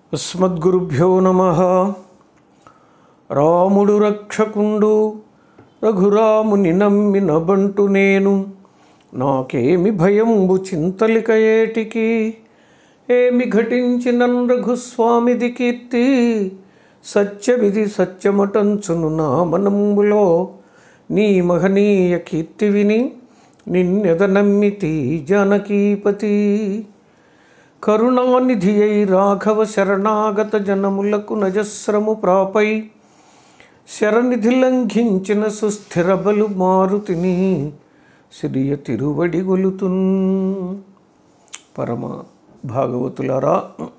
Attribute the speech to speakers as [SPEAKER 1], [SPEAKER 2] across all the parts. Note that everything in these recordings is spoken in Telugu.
[SPEAKER 1] అస్మద్గురుభ్యో నమ రాముడు రక్షకుండు రఘురాముని నమ్మిన బంటు నేను నాకేమి భయంబు చింతలిక ఏటికి ఏమి ఘటించిన రఘుస్వామిది కీర్తి సత్యమిది సత్యమటంచును నా మనంబులో నీ మహనీయ కీర్తి విని నిన్నెద నమ్మితి జానకీపతి కరుణానిధి అయి రాఘవ శరణాగత జనములకు నజస్రము ప్రాపై శరనిధి లంఘించిన సుస్థిర బలు మారుతిని సిరియ తిరువడి గొలుతున్ పరమ భాగవతులారా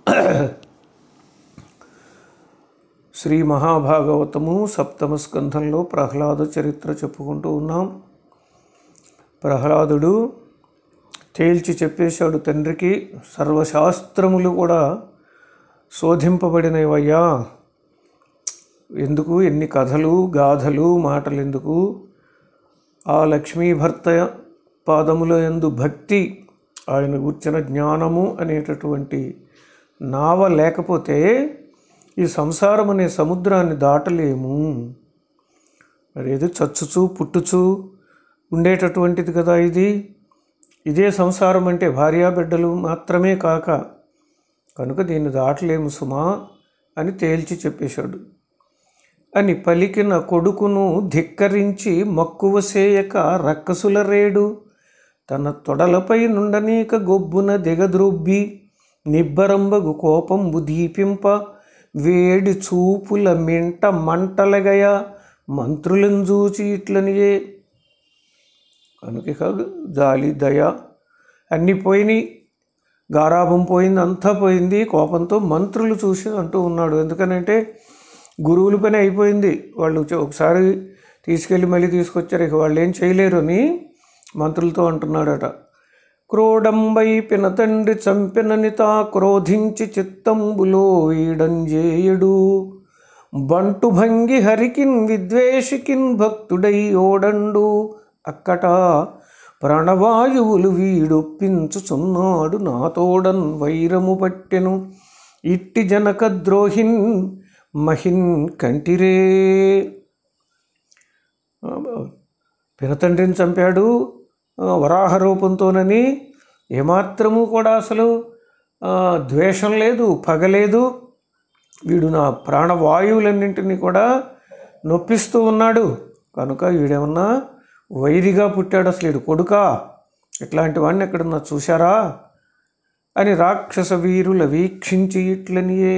[SPEAKER 1] శ్రీ మహాభాగవతము సప్తమ స్కంధంలో ప్రహ్లాద చరిత్ర చెప్పుకుంటూ ఉన్నాం ప్రహ్లాదుడు తేల్చి చెప్పేశాడు తండ్రికి సర్వశాస్త్రములు కూడా శోధింపబడినవయ్యా ఎందుకు ఎన్ని కథలు గాథలు మాటలు ఎందుకు ఆ లక్ష్మీ భర్త పాదముల ఎందు భక్తి ఆయన కూర్చిన జ్ఞానము అనేటటువంటి నావ లేకపోతే ఈ సంసారం అనే సముద్రాన్ని దాటలేము మరి ఏదో చచ్చుచు పుట్టుచు ఉండేటటువంటిది కదా ఇది ఇదే సంసారం అంటే భార్యాబిడ్డలు మాత్రమే కాక కనుక దీన్ని దాటలేము సుమా అని తేల్చి చెప్పేశాడు అని పలికిన కొడుకును ధిక్కరించి మక్కువ సేయక రక్కసుల రేడు తన తొడలపై నుండనీక గొబ్బున దిగద్రొబ్బి నిబ్బరంబగు కోపంబు దీపింప వేడి చూపుల మింట మంటలగయ మంత్రులను చూచి ఇట్లనియే కనుక కాదు జాలి దయ అన్నీ పోయినాయి గారాభం పోయింది అంతా పోయింది కోపంతో మంత్రులు చూసి అంటూ ఉన్నాడు ఎందుకనంటే గురువుల పని అయిపోయింది వాళ్ళు చ- ఒకసారి తీసుకెళ్ళి మళ్ళీ తీసుకొచ్చారు ఇక వాళ్ళు ఏం చేయలేరు అని మంత్రులతో అంటున్నాడట క్రోడంబై పినతండ్రి చంపిననిత క్రోధించి చిత్తంబులో వీడంజేయుడు బంటు భంగి హరికిన్ విద్వేషికిన్ భక్తుడై ఓడండు అక్కట ప్రాణవాయువులు వీడొప్పించుచున్నాడు నాతోడన్ వైరము పట్టెను ఇట్టి జనక ద్రోహిన్ మహిన్ కంటిరే పినతండ్రిని చంపాడు ఆ, వరాహ రూపంతోనని ఏమాత్రము కూడా అసలు ఆ, ద్వేషం లేదు పగ లేదు వీడు నా ప్రాణవాయువులన్నింటినీ కూడా నొప్పిస్తూ ఉన్నాడు కనుక వీడేమన్నా వైరిగా పుట్టాడు అసలు వీడు కొడుకా ఇట్లాంటి వాడిని ఎక్కడన్నా చూశారా అని రాక్షస వీరుల వీక్షించి ఇట్లనియే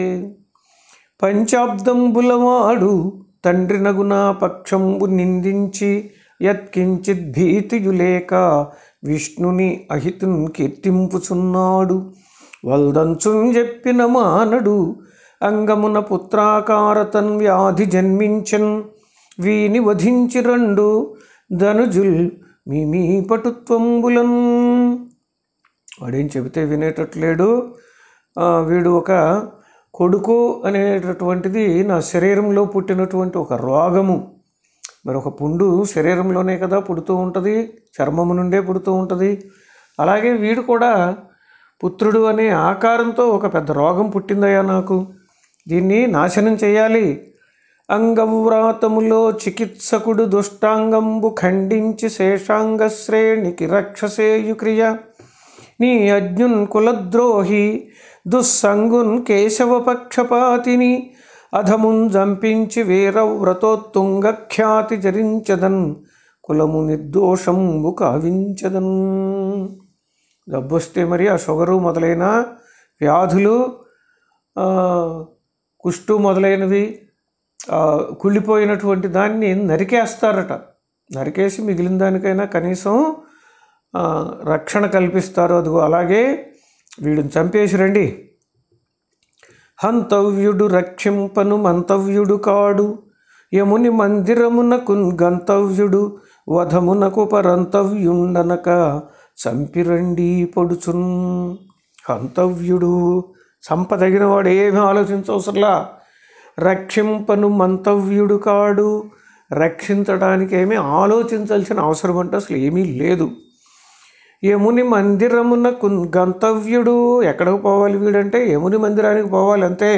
[SPEAKER 1] పంచాబ్దంబులవాడు తండ్రి నగునా పక్షంబు నిందించి యత్కించిత్ భీతియులేక విష్ణుని అహితున్ కీర్తింపుచున్నాడు వల్దంచున్ చెప్పిన మానడు అంగమున పుత్రాకారతన్ వ్యాధి జన్మించన్ వీని వధించి రెండు ధనుజుల్ మీ మీ పటుత్వంబులన్ వాడేం చెబితే వినేటట్లేడు ఆ, వీడు ఒక కొడుకు అనేటటువంటిది నా శరీరంలో పుట్టినటువంటి ఒక రోగము మరి ఒక పుండు శరీరంలోనే కదా పుడుతూ ఉంటుంది చర్మము నుండే పుడుతూ ఉంటుంది అలాగే వీడు కూడా పుత్రుడు అనే ఆకారంతో ఒక పెద్ద రోగం పుట్టిందయ్యా నాకు దీన్ని నాశనం చేయాలి అంగవ్రాతములో చికిత్సకుడు దుష్టాంగంబు ఖండించి శేషాంగ శ్రేణికి రక్షసేయు క్రియ నీ అజ్ఞున్ కులద్రోహి దుస్సంగున్ కేశవ పక్షపాతిని అధమున్ జంపించి వీరవ్రతోత్తుంగ ఖ్యాతి జరించదన్ కులము నిర్దోషంబు కావించదన్ జబ్బొస్తే మరి ఆ షుగరు మొదలైన వ్యాధులు ఆ, కుష్టు మొదలైనవి ఆ, కుళ్ళిపోయినటువంటి దాన్ని నరికేస్తారట నరికేసి మిగిలిన దానికైనా కనీసం ఆ, రక్షణ కల్పిస్తారు అదిగో అలాగే వీడిని చంపేసి రండి హంతవ్యుడు రక్షింపను మంతవ్యుడు కాడు యముని మందిరమునకు గంతవ్యుడు వధమునకు పరంతవ్యుండనక చంపిరండి పొడుచున్ హంతవ్యుడు చంపదగిన వాడు ఏమీ ఆలోచించవసరలా రక్షింపను మంతవ్యుడు కాడు రక్షించడానికి ఏమీ ఆలోచించాల్సిన అవసరం అంటే అసలు ఏమీ లేదు యముని మందిరమునకు గంతవ్యుడు ఎక్కడికి పోవాలి వీడంటే యముని మందిరానికి పోవాలి అంతే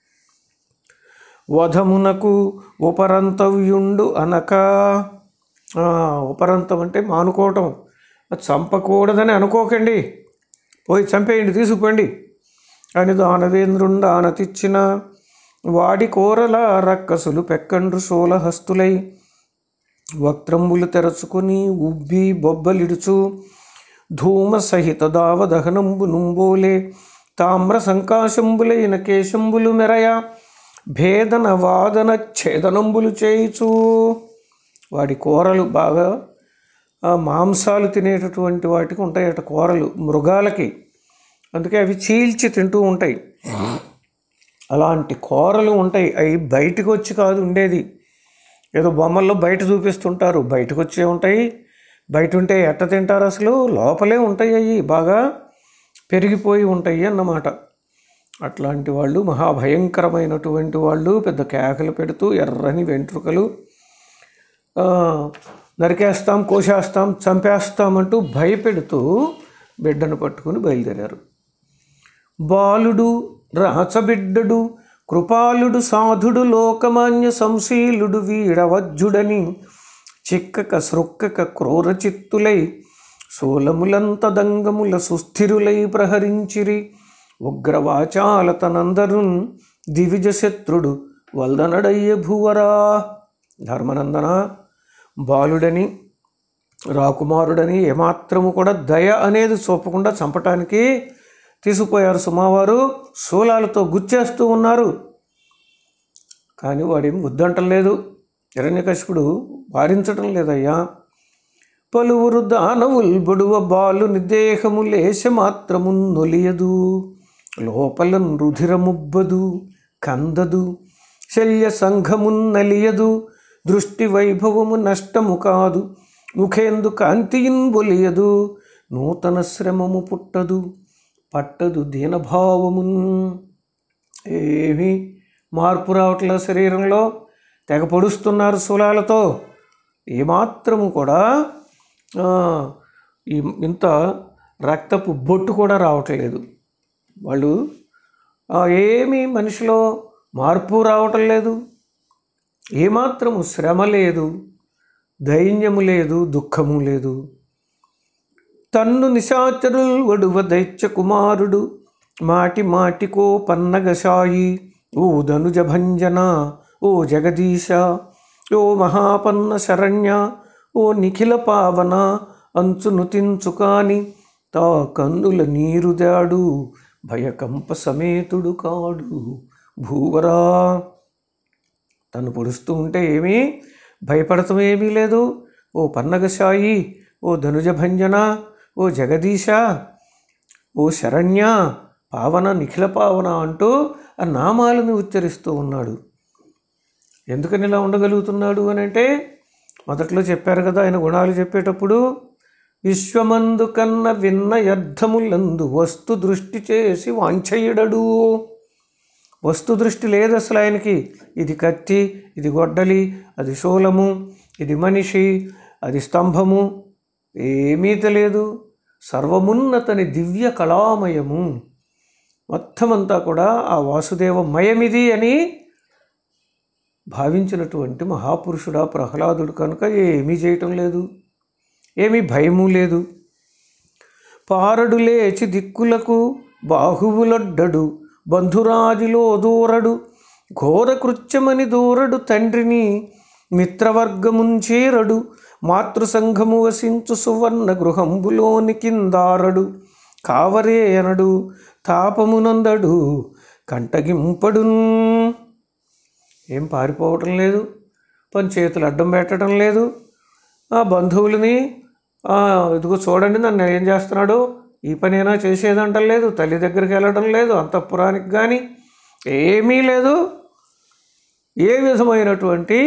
[SPEAKER 1] వధమునకు ఉపరంతవ్యుండు అనక ఆ, ఉపరంతం అంటే మానుకోవటం అది చంపకూడదని అనుకోకండి పోయి చంపేయండి తీసుకుపోండి అని దానవేంద్రుండు ఆనతిచ్చిన వాడి కోరల రక్కసులు పెక్కండ్రు శూలహస్తులై వక్త్రంబులు తెరచుకొని ఉబ్బి బొబ్బలిడుచు ధూమ సహిత దావ దహనంబు నుంబోలే తామ్ర సంకాశంబులైన కేశంబులు మెరయ భేదన వాదన ఛేదనంబులు చేయుచు వాడి కూరలు బాగా ఆ మాంసాలు తినేటటువంటి వాటికి ఉంటాయట కూరలు మృగాలకి అందుకే అవి చీల్చి తింటూ ఉంటాయి అలాంటి కూరలు ఉంటాయి అవి బయటకు వచ్చి కాదు ఉండేది ఏదో బొమ్మల్లో బయట చూపిస్తుంటారు బయటకు వచ్చే ఉంటాయి బయట ఉంటే ఎట్ట తింటారు అసలు లోపలే ఉంటాయి అవి బాగా పెరిగిపోయి ఉంటాయి అన్నమాట అట్లాంటి వాళ్ళు మహాభయంకరమైనటువంటి వాళ్ళు పెద్ద కేకలు పెడుతూ ఎర్రని వెంట్రుకలు ఆ, నరికేస్తాం కోసేస్తాం చంపేస్తామంటూ భయపెడుతూ బిడ్డను పట్టుకుని బయలుదేరారు బాలుడు రాచబిడ్డడు కృపాలుడు సాధుడు లోకమాన్య సంశీలుడు వీడవజ్జుడని చిక్కక సృక్కక క్రూర చిత్తులై సోలములంత దంగముల సుస్థిరులై ప్రహరించిరి ఉగ్రవాచాల తనందరున్ దివిజ శత్రుడు వల్దనడయ్య భూవరా ధర్మనందన బాలుడని రాకుమారుడని ఏమాత్రము కూడా దయ అనేది చూపకుండా చంపటానికి తీసుకుపోయారు సుమావారు శూలాలతో గుచ్చేస్తూ ఉన్నారు కానీ వాడేం వద్దంటలేదు హిరణ్యకశిపుడు వారించటం లేదయ్యా పలువురు దానవుల్ బొడువ బాలు నిదేహము లేశ మాత్రము నొలియదు లోపల రుధిరముబ్బదు కందదు శల్య సంఘమున్ నలియదు దృష్టి వైభవము నష్టము కాదు ముఖేందు కాంతియిన్ బొలియదు నూతన శ్రమము పుట్టదు పట్టదు దీనభావమున్ ఏమీ మార్పు రావట్లే శరీరంలో తెగ పొడుస్తున్నారు శూలాలతో ఏమాత్రము కూడా ఆ, ఈ ఇంత రక్తపు బొట్టు కూడా రావట్లేదు వాళ్ళు ఆ, ఏమీ మనిషిలో మార్పు రావటం లేదు ఏమాత్రము శ్రమ లేదు దైన్యము లేదు దుఃఖము లేదు తన్ను నిశాచరుల్ వడువ దైత్య కుమారుడు మాటి మాటికో పన్నగశాయి ఓ ధనుజ భంజన ఓ జగదీశ ఓ మహాపన్న శరణ్య ఓ నిఖిల పావన అంచును తించుకాని తా కన్నుల నీరుదాడు భయకంప సమేతుడు కాడు భూవరా తను పొడుస్తూ ఉంటే ఏమీ భయపడటం ఏమీ లేదు ఓ పన్నగశాయి ఓ ధనుజ భంజన ఓ జగదీశ ఓ శరణ్య పావన నిఖిల పావన అంటూ ఆ నామాలను ఉచ్చరిస్తూ ఉన్నాడు ఎందుకని ఇలా ఉండగలుగుతున్నాడు అని అంటే మొదట్లో చెప్పారు కదా ఆయన గుణాలు చెప్పేటప్పుడు విశ్వమందు కన్న విన్న యర్థములందు వస్తు దృష్టి చేసి వాంఛయుడడు వస్తు దృష్టి లేదు అసలు ఆయనకి ఇది కత్తి ఇది గొడ్డలి అది శూలము ఇది మనిషి అది స్తంభము ఏమీ తెలియదు సర్వమున్నతని దివ్య కళామయము మొత్తం అంతా కూడా ఆ వాసుదేవ మయమిది అని భావించినటువంటి మహాపురుషుడా ప్రహ్లాదుడు కనుక ఏమీ చేయటం లేదు ఏమీ భయము లేదు పారడు లేచి దిక్కులకు బాహువులొడ్డడు బంధురాజిలో దూరడు ఘోర కృత్యమని దూరడు తండ్రిని మిత్రవర్గముంచేరడు మాతృసంఘము వసించు సువర్ణ గృహంబులోని కిందారడు కావరే అనడు తాపమునందడు కంటగింపడున్ ఏం పారిపోవటం లేదు పని చేతులు అడ్డం పెట్టడం లేదు ఆ బంధువులని "ఆ, ఇదిగో చూడండి నన్ను ఏం చేస్తున్నాడు ఈ పనైనా చేసేదంటం లేదు తల్లి దగ్గరికి వెళ్ళడం లేదు అంతఃపురానికి కానీ ఏమీ లేదు ఏ విధమైనటువంటి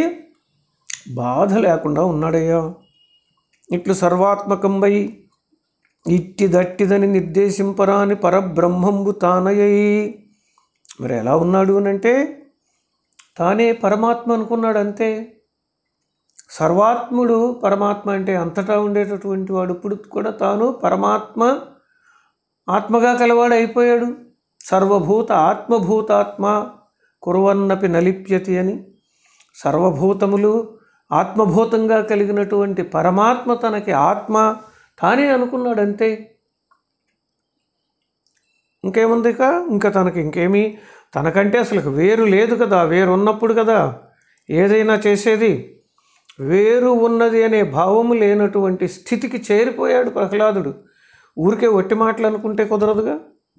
[SPEAKER 1] బాధ లేకుండా ఉన్నాడయ్యా ఇట్లు సర్వాత్మకంబై ఇట్టి దట్టిదని నిర్దేశింపరాని పరబ్రహ్మంబు తానయ్యి మరి ఎలా ఉన్నాడు అని అంటే తానే పరమాత్మ అనుకున్నాడు అంతే సర్వాత్ముడు పరమాత్మ అంటే అంతటా ఉండేటటువంటి వాడు ఇప్పుడు కూడా తాను పరమాత్మ ఆత్మగా కలవాడు అయిపోయాడు సర్వభూత ఆత్మభూతాత్మ కురువన్నపి నలిప్యతి అని సర్వభూతములు ఆత్మభూతంగా కలిగినటువంటి పరమాత్మ తనకి ఆత్మ తానే అనుకున్నాడు అంతే ఇంకేముంది ఇక ఇంకా తనకి ఇంకేమీ తనకంటే అసలు వేరు లేదు కదా వేరు ఉన్నప్పుడు కదా ఏదైనా చేసేది వేరు ఉన్నది అనే భావము లేనటువంటి స్థితికి చేరిపోయాడు ప్రహ్లాదుడు ఊరికే ఒట్టి మాటలు అనుకుంటే కుదరదుగా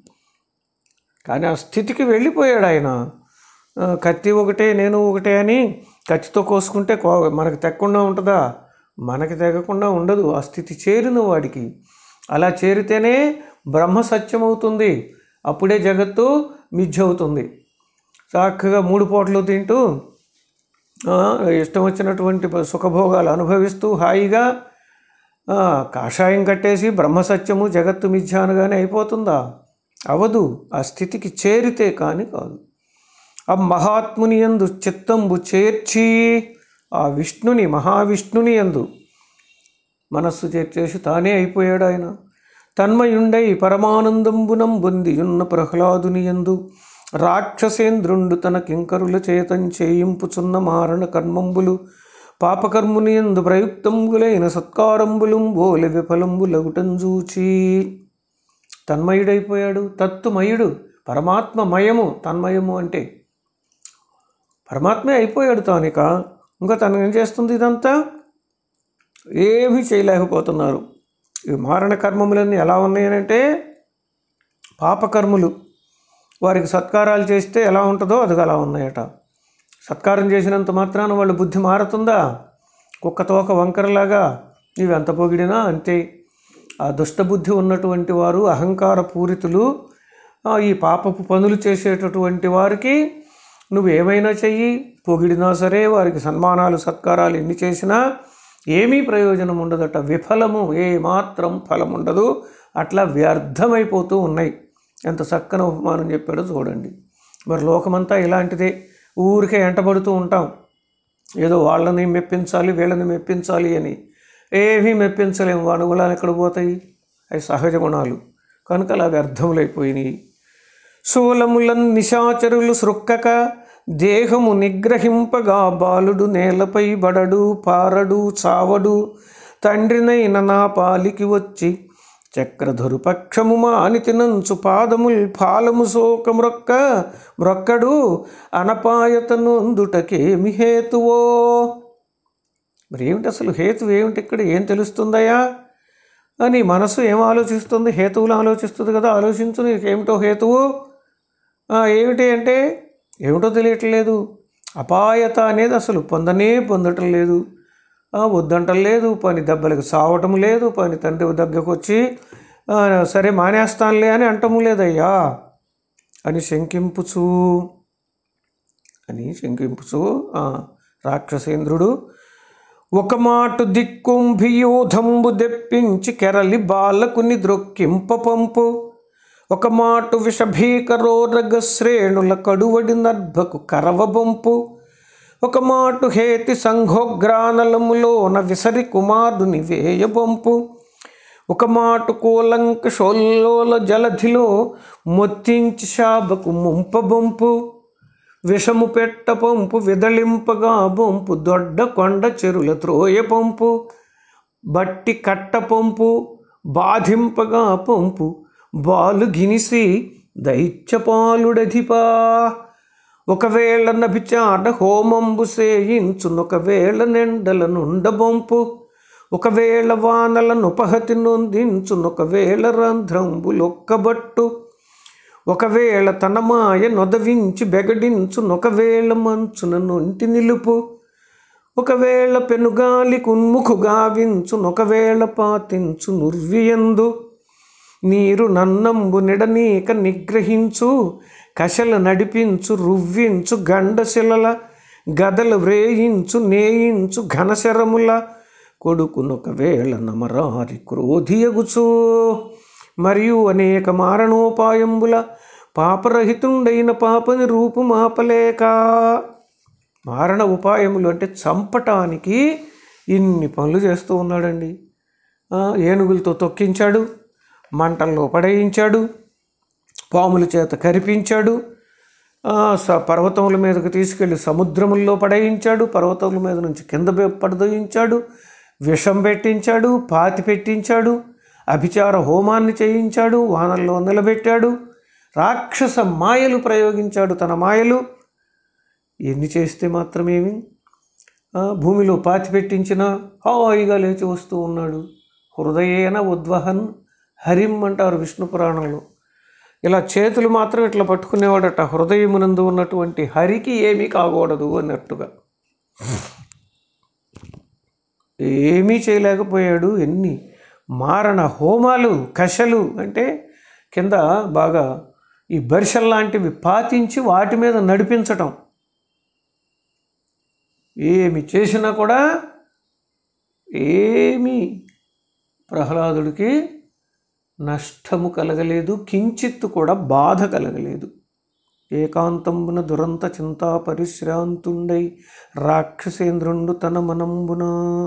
[SPEAKER 1] కానీ ఆ స్థితికి వెళ్ళిపోయాడు ఆయన ఆ, కత్తి ఒకటే నేను ఒకటే అని కత్తితో కోసుకుంటే కో మనకు తెగకుండా ఉంటుందా మనకి తెగకుండా ఉండదు ఆ స్థితి చేరిన వాడికి అలా చేరితేనే బ్రహ్మ సత్యం అవుతుంది అప్పుడే జగత్తు మిథ్య అవుతుంది చక్కగా మూడు పూటలు తింటూ ఆ, ఇష్టం వచ్చినటువంటి సుఖభోగాలు అనుభవిస్తూ హాయిగా ఆ, కాషాయం కట్టేసి బ్రహ్మసత్యము జగత్తు మిథ్య అనగానే అయిపోతుందా అవదు ఆ స్థితికి చేరితే కానీ కాదు ఆ మహాత్ముని యందు చిత్తంబు చేర్చి ఆ విష్ణుని మహావిష్ణుని యందు మనస్సు చేర్చేసి తానే అయిపోయాడు ఆయన తన్మయుండై పరమానందంబునం బొందియున్న ప్రహ్లాదుని యందు రాక్షసేంద్రుండు తన కింకరుల చేతం చేయింపుచున్న మారణ కర్మంబులు పాపకర్ముని యందు ప్రయుక్తంబులైన సత్కారంబులు బోలె విఫలంబులగుటంజూచి తన్మయుడైపోయాడు తత్తుమయుడు పరమాత్మమయము తన్మయము అంటే పరమాత్మే అయిపోయాడు తానిక ఇంకా తను ఏం చేస్తుంది ఇదంతా ఏమీ చేయలేకపోతున్నారు ఈ మారణ కర్మములన్నీ ఎలా ఉన్నాయనంటే పాపకర్ములు వారికి సత్కారాలు చేస్తే ఎలా ఉంటుందో అది అలా ఉన్నాయట సత్కారం చేసినంత మాత్రాన వాళ్ళ బుద్ధి మారుతుందా కుక్క తోక వంకరలాగా ఇవి ఎంత పొగిడినా అంతే ఆ దుష్టబుద్ధి ఉన్నటువంటి వారు అహంకార పూరితులు ఆ, ఈ పాపపు పనులు చేసేటటువంటి వారికి నువ్వు ఏమైనా చెయ్యి పొగిడినా సరే వారికి సన్మానాలు సత్కారాలు ఎన్ని చేసినా ఏమీ ప్రయోజనం ఉండదట విఫలము ఏ మాత్రం ఫలం ఉండదు అట్లా వ్యర్థమైపోతూ ఉన్నాయి ఎంత చక్కని ఉపమానం చెప్పాడో చూడండి మరి లోకమంతా ఇలాంటిదే ఊరికే ఎంటబడుతూ ఉంటాం ఏదో వాళ్ళని మెప్పించాలి వీళ్ళని మెప్పించాలి అని ఏమీ మెప్పించలేము వాడి గుణాలు ఎక్కడ పోతాయి అవి సహజ గుణాలు కనుక అలా వ్యర్థములైపోయినాయి శూలములన్ నిశాచరులు సృక్కక దేహము నిగ్రహింపగా బాలుడు నేలపై బడడు పారడు చావడు తండ్రినైన నా పాలికి వచ్చి చక్రధరు పక్షము మానితినంచు పాదముల్ ఫాలము శోక మ్రొక్క మ్రొక్కడు అనపాయతనొందుటకేమి హేతువో మరి ఏమిటి అసలు హేతు ఏమిటి ఇక్కడ ఏం తెలుస్తుందయ్యా అని మనసు ఏం ఆలోచిస్తుంది హేతువులు ఆలోచిస్తుంది కదా ఆలోచించు నీకు ఏమిటో హేతువు ఆ, ఏమిటి అంటే ఏమిటో తెలియట్లేదు అపాయత అనేది అసలు పొందనే పొందటం లేదు ఆ, వద్దంటం లేదు పని దెబ్బలకు సావటం లేదు పని తండ్రి దగ్గరకు వచ్చి ఆ, సరే మానేస్తానులే అని అంటము లేదయ్యా అని శంకింపుచు అని శంకింపుచు ఆ, రాక్షసేంద్రుడు ఒక మాటు దిక్కుంభియూధంబు దెప్పించి కెరలి బాలకుని ద్రొక్కింప పంపు ఒక మాటు విషభీకరోరగ శ్రేణుల కడువడి నర్భకు కరవబొంపు ఒక మాటు హేతి సంఘోగ్రానలములోన విసరి కుమారుని వేయబొంపు ఒక మాటు కూలంక షోల్లోల జలధిలో మొత్తించి శాబకు ముంపబొంపు విషము పెట్ట పంపు విదళింపగా బొంపు దొడ్డ కొండ చెరుల త్రోయ పంపు బట్టి కట్ట పంపు బాధింపగా పంపు బాలు గినిసి దైత్యపాలుడధిపా ఒకవేళ నభిచాట హోమంబు సేయించునొకవేళ నెండల నుండబొంపు ఒకవేళ వానలను ఉపహతి నొందించునొకవేళ రంధ్రంబులొక్కబట్టు ఒకవేళ తన మాయ నొదవించి బెగడించు నొకవేళ మంచున నొంటి నిలుపు ఒకవేళ పెనుగాలి కున్ముఖు గావించు నొకవేళ పాతించు నుర్వియందు నీరు నన్నంబు నిడనీక నిగ్రహించు కశల నడిపించు రువ్వించు గండశిలల గదలు వ్రేయించు నేయించు ఘనశరముల కొడుకునొకవేళ నమరారి క్రోధియగుచు మరియు అనేక మారణోపాయంబుల పాపరహితుండైన పాపని రూపుమాపలేక మారణ ఉపాయములు అంటే చంపటానికి ఇన్ని పనులు చేస్తూ ఉన్నాడండి ఆ, ఏనుగులతో తొక్కించాడు మంటల్లో పడేయించాడు పాముల చేత కరిపించాడు ఆ, స పర్వతముల మీదకు తీసుకెళ్లి సముద్రముల్లో పడేయించాడు పర్వతముల మీద నుంచి కింద పె- పడదోయించాడు విషం పెట్టించాడు పాతి పెట్టించాడు అభిచార హోమాన్ని చేయించాడు వానల్లో నిలబెట్టాడు రాక్షస మాయలు ప్రయోగించాడు తన మాయలు ఎన్ని చేస్తే మాత్రమేమి ఆ, భూమిలో పాతి పెట్టించిన హాయిగా లేచి వస్తూ ఉన్నాడు హృదయేన ఉద్వహన్ హరిం అంటారు విష్ణు పురాణంలో ఇలా చేతులు మాత్రం ఇట్లా పట్టుకునేవాడట హృదయమునందు ఉన్నటువంటి హరికి ఏమీ కాకూడదు అన్నట్టుగా ఏమీ చేయలేకపోయాడు ఎన్ని మారణ హోమాలు కషలు అంటే కింద బాగా ఈ బరిసెల్ లాంటివి పాతించి వాటి మీద నడిపించటం ఏమి చేసినా కూడా ఏమీ ప్రహ్లాదుడికి నష్టము కలగలేదు కించిత్తు కూడా బాధ కలగలేదు ఏకాంతంబున దురంత చింతా పరిశ్రాంతుండై రాక్షసేంద్రుండు తన మనంబున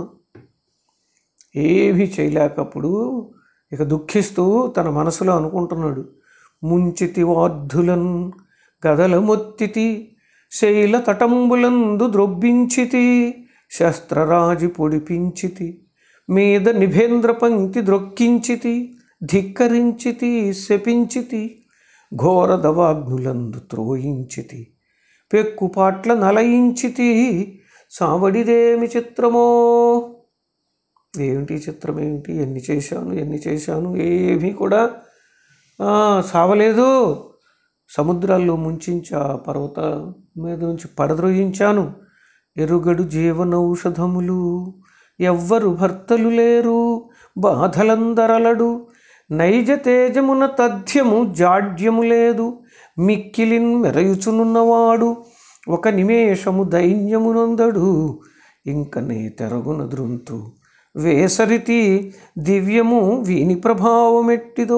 [SPEAKER 1] ఏమీ చేయలేకప్పుడు ఇక దుఃఖిస్తూ తన మనసులో అనుకుంటున్నాడు ముంచితి వార్ధులన్ గదల మొత్తితి శైల తటంబులందు ద్రొబ్బించితి శస్త్రరాజి పొడిపించితి మీద నిభేంద్ర పంక్తి ద్రొక్కించితి ధిక్కరించితి శపించితి ఘోర దవాగ్నులందు త్రోయించితి పెక్కుపాట్ల నలయించితి సావడిదేమి చిత్రమో ఏమిటి చిత్రం ఏమిటి ఎన్ని చేశాను ఎన్ని చేశాను ఏమీ కూడా ఆ, సావలేదు సముద్రాల్లో ముంచించా పర్వత మీద నుంచి పడద్రోయించాను ఎరుగడు జీవనౌషధములు ఎవ్వరు భర్తలు లేరు బాధలందరలడు నైజ తేజమున తథ్యము జాడ్యము లేదు మిక్కిలిన్ మెరయుచునున్నవాడు ఒక నిమేషము దైన్యమునందడు ఇంకనే తెరగున దృంతు వేసరితి దివ్యము వీని ప్రభావమెట్టిదో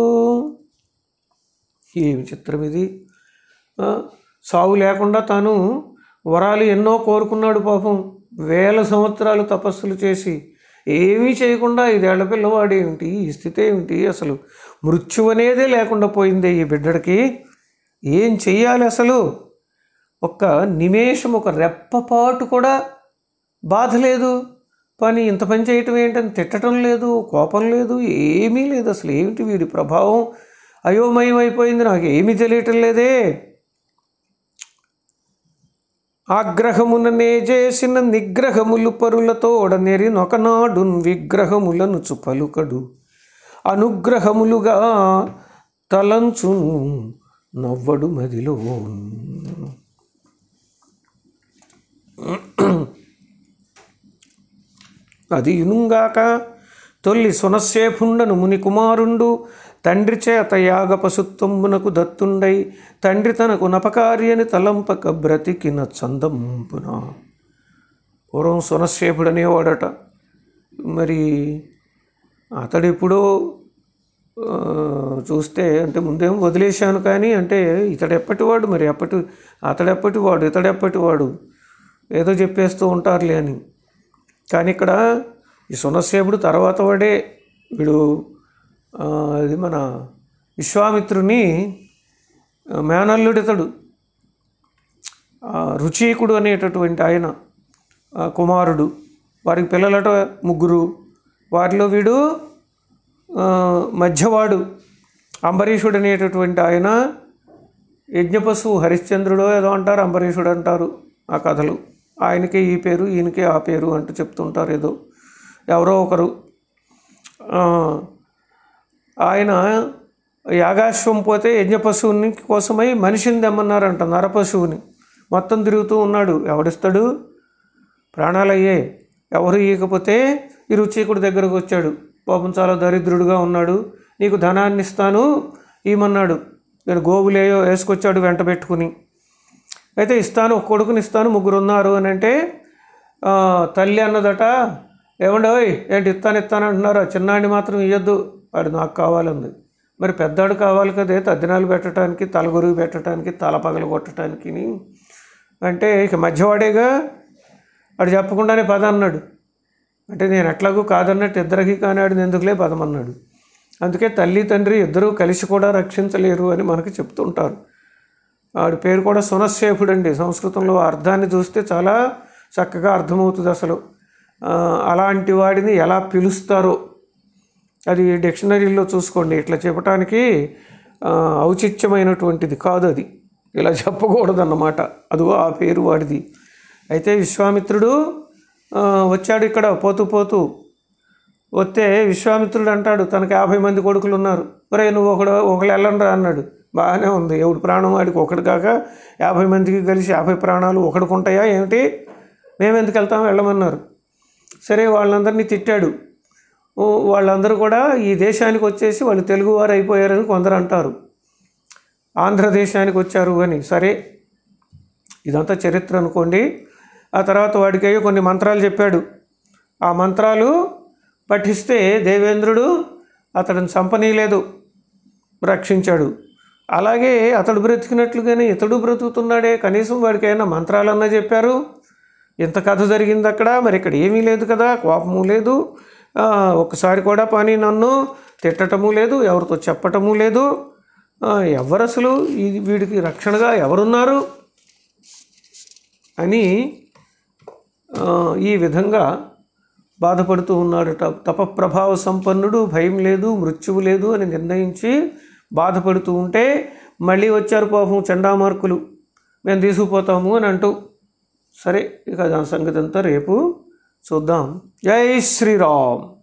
[SPEAKER 1] ఏమి చిత్రం ఇది ఆ, సావు లేకుండా తాను వరాలు ఎన్నో కోరుకున్నాడు పాపం వేల సంవత్సరాలు తపస్సులు చేసి ఏమీ చేయకుండా ఐదేళ్ల పిల్లవాడు ఏమిటి ఈ స్థితి ఏమిటి అసలు మృత్యు అనేదే లేకుండా పోయిందే ఈ బిడ్డడికి ఏం చెయ్యాలి అసలు ఒక్క నిమేషం ఒక రెప్పపాటు కూడా బాధ లేదు పని ఇంత పని చేయటం ఏంటని తిట్టడం లేదు కోపం లేదు ఏమీ లేదు అసలు ఏమిటి వీడి ప్రభావం అయోమయం అయిపోయింది నాకు ఏమీ తెలియటం లేదే ఆగ్రహముననే చేసిన నిగ్రహములు పరులతోడ నెరి నొకనాడు విగ్రహములను పలుకడు అనుగ్రహములుగా తలంచు నవ్వడు మదిలో అది ఇనుంగాక తొల్లి సునశేఫుండను ముని కుమారుండు తండ్రి చేత యాగ పశుత్వమునకు దత్తుండై తండ్రి తనకు నపకార్యని తలంపక బ్రతికిన చందంపున పూర్వం సునశేఫుడు అనేవాడట మరి అతడెప్పుడో ఆ, చూస్తే అంటే ముందేమో వదిలేశాను కానీ అంటే ఇతడు ఎప్పటివాడు మరి ఎప్పటి అతడెప్పటివాడు ఇతడెప్పటివాడు ఏదో చెప్పేస్తూ ఉంటారులే అని కానీ ఇక్కడ ఈ సునసేపుడు తర్వాత వాడే వీడు ఆ, ఇది మన విశ్వామిత్రుని ఆ, మేనల్లుడు ఇతడు ఆ, రుచీకుడు అనేటటువంటి ఆయన ఆ, కుమారుడు వారికి పిల్లలట ముగ్గురు వారిలో వీడు ఆ, మధ్యవాడు అంబరీషుడు అనేటటువంటి ఆయన యజ్ఞపశువు హరిశ్చంద్రుడో ఏదో అంటారు అంబరీషుడు అంటారు ఆ కథలు ఆయనకే ఈ పేరు ఈయనకే ఆ పేరు అంటూ చెప్తుంటారు ఏదో ఎవరో ఒకరు ఆ, ఆయన యాగాశ్వం పోతే యజ్ఞపశువుని కోసమై మనిషిని తెమ్మన్నారంట నరపశువుని మొత్తం తిరుగుతూ ఉన్నాడు ఎవడిస్తాడు ప్రాణాలయ్యే ఎవరు ఇవ్వకపోతే ఈ రుచీకుడి దగ్గరకు వచ్చాడు పాపం చాలా దరిద్రుడుగా ఉన్నాడు నీకు ధనాన్ని ఇస్తాను ఈమన్నాడు ఇక్కడ గోవులేయో వేసుకొచ్చాడు వెంట పెట్టుకుని అయితే ఇస్తాను ఒక కొడుకుని ఇస్తాను ముగ్గురు ఉన్నారు అని అంటే ఆ, తల్లి అన్నదట ఏమండి ఓయ్ ఏంటి ఇస్తాను ఇస్తాను అంటున్నారు ఆ చిన్నాడిని మాత్రం ఇవ్వద్దు వాడు నాకు కావాలంది మరి పెద్దాడు కావాలి కదే తద్దినాలు పెట్టడానికి తలగొరుగు పెట్టడానికి తల పగలు కొట్టడానికి అంటే ఇక మధ్యవాడేగా వాడు చెప్పకుండానే పద అన్నాడు అంటే నేను ఎట్లాగూ కాదన్నట్టు ఇద్దరికి కానాడు ఎందుకులే పదమన్నాడు అందుకే తల్లి తండ్రి ఇద్దరూ కలిసి కూడా రక్షించలేరు అని మనకు చెప్తుంటారు ఆడి పేరు కూడా సునశ్శేఫుడు అండి సంస్కృతంలో అర్థాన్ని చూస్తే చాలా చక్కగా అర్థమవుతుంది అసలు ఆ, అలాంటి వాడిని ఎలా పిలుస్తారో అది డిక్షనరీలో చూసుకోండి ఇట్లా చెప్పటానికి ఆ, ఔచిత్యమైనటువంటిది కాదు అది ఇలా చెప్పకూడదు అన్నమాట అదిగో ఆ పేరు వాడిది అయితే విశ్వామిత్రుడు ఆ, వచ్చాడు ఇక్కడ పోతూ పోతూ వస్తే విశ్వామిత్రుడు అంటాడు తనకు యాభై మంది కొడుకులు ఉన్నారు ఒరే నువ్వు ఒకడు ఒకళ్ళు వెళ్ళండిరా అన్నాడు బాగానే ఉంది ఎవడు ప్రాణం వాడికి ఒకటి కాక యాభై మందికి కలిసి యాభై ప్రాణాలు ఒకడికి ఉంటాయా ఏమిటి మేము ఎందుకు వెళ్తాం వెళ్ళమన్నారు సరే వాళ్ళందరినీ తిట్టాడు ఓ, వాళ్ళందరూ కూడా ఈ దేశానికి వచ్చేసి వాళ్ళు తెలుగువారు అయిపోయారని కొందరు అంటారు ఆంధ్రదేశానికి వచ్చారు అని సరే ఇదంతా చరిత్ర అనుకోండి ఆ తర్వాత వాడికి కొన్ని మంత్రాలు చెప్పాడు ఆ మంత్రాలు పఠిస్తే దేవేంద్రుడు అతడిని చంపనీయలేదు రక్షించాడు అలాగే అతడు బ్రతికినట్లుగానే ఇతడు బ్రతుకుతున్నాడే కనీసం వాడికి ఏమైనా మంత్రాలన్నా చెప్పారు ఇంత కథ జరిగింది అక్కడ మరి ఇక్కడ ఏమీ లేదు కదా కోపము లేదు ఆ, ఒక్కసారి కూడా పని నన్ను తిట్టటము లేదు ఎవరితో చెప్పటము లేదు ఆ, ఎవరు అసలు ఈ వీడికి రక్షణగా ఎవరున్నారు అని ఆ, ఈ విధంగా బాధపడుతూ ఉన్నాడట తపప్రభావ సంపన్నుడు భయం లేదు మృత్యువు లేదు అని నిర్ణయించి బాధపడుతూ ఉంటే మళ్ళీ వచ్చారు పాపం చండామార్కులు మేము తీసుకుపోతాము అని అంటూ సరే ఇక దాని సంగతి అంతా రేపు చూద్దాం జై శ్రీరామ్